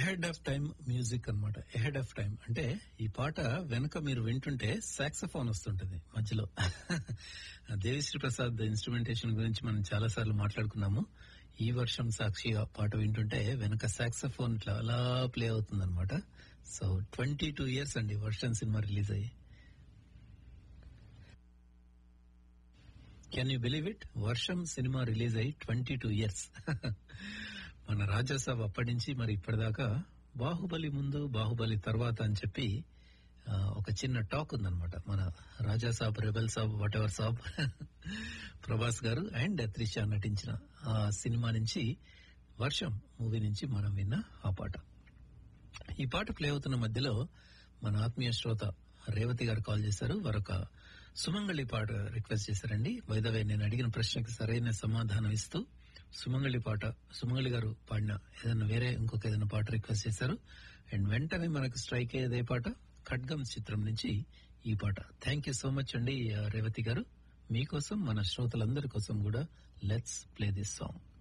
ahead of time music అన్నమాట ahead of time అంటే ఈ పాట వెనుక మీరు వింటుంటే సాక్సఫోన్ వస్తుంటది మధ్యలో దేవిశ్రీ ప్రసాద్ ఇన్స్ట్రుమెంటేషన్ గురించి మనం చాలా సార్లు మాట్లాడుకున్నాము ఈ వర్షం సాక్షిగా పాట వింటుంటే వెనక సాక్సఫోన్ ఇట్లా అలా ప్లే అవుతుంది అనమాట సో ట్వంటీ టూ ఇయర్స్ అండి వర్షం సినిమా రిలీజ్ అయ్యి can you believe it Varsham cinema release అయ్యి ట్వంటీ టూ ఇయర్స్ మన రాజాసాబ్ అప్పటి నుంచి మరి ఇప్పటిదాకా బాహుబలి ముందు బాహుబలి తర్వాత అని చెప్పి ఆ, ఒక చిన్న టాక్ ఉందన్నమాట మన Rajasaab rebel saab whatever saab Prabhas garu and Trisha నటించిన ఆ సినిమా నుంచి వర్షం మూవీ నుంచి మనం విన్న ఆ పాట ఈ పాట ప్లే అవుతున్న మధ్యలో మన ఆత్మీయ శ్రోత రేవతి గారు కాల్ చేశారు వారొక సుమంగళి పాట రిక్వెస్ట్ చేశారండి వైదవే నేను అడిగిన ప్రశ్నకి సరైన సమాధానం ఇస్తూ సుమంగళి పాట సుమంగళి గారు పాడిన ఏదైనా వేరే ఇంకొక ఏదైనా పాట రిక్వెస్ట్ చేశారు అండ్ వెంటనే మనకు స్ట్రైక్ అయ్యేదే పాట ఖడ్గం చిత్రం నుంచి ఈ పాట థ్యాంక్ యూ సో మచ్ అండి ఆ, రేవతి గారు మీకోసం మన శ్రోతలందరి కోసం కూడా లెట్స్ ప్లే దిస్ సాంగ్